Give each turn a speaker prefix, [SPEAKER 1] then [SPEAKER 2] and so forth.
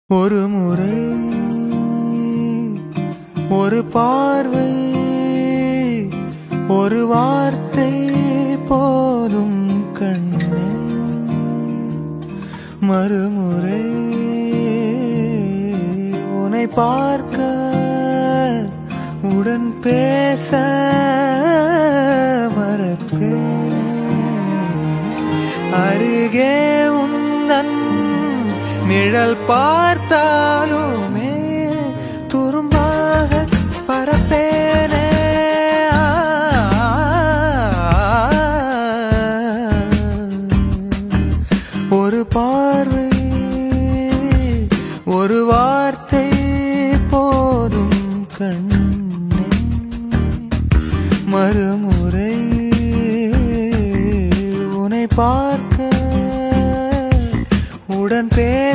[SPEAKER 1] ஒரு முறை ஒரு பார்வை ஒரு வார்த்தை போதும் கண்ணே மறுமுறை உன்னை பார்க்க உடன் பேச மறப்பேனே அருகே உந்தன் நிழல் பார்த்தாலுமே துரும்பாக பரப்பேனே ஒரு பார்வை ஒரு வார்த்தை போதும் கண்ணே மறுமுறை உன்னை பார்க்க உடன் பே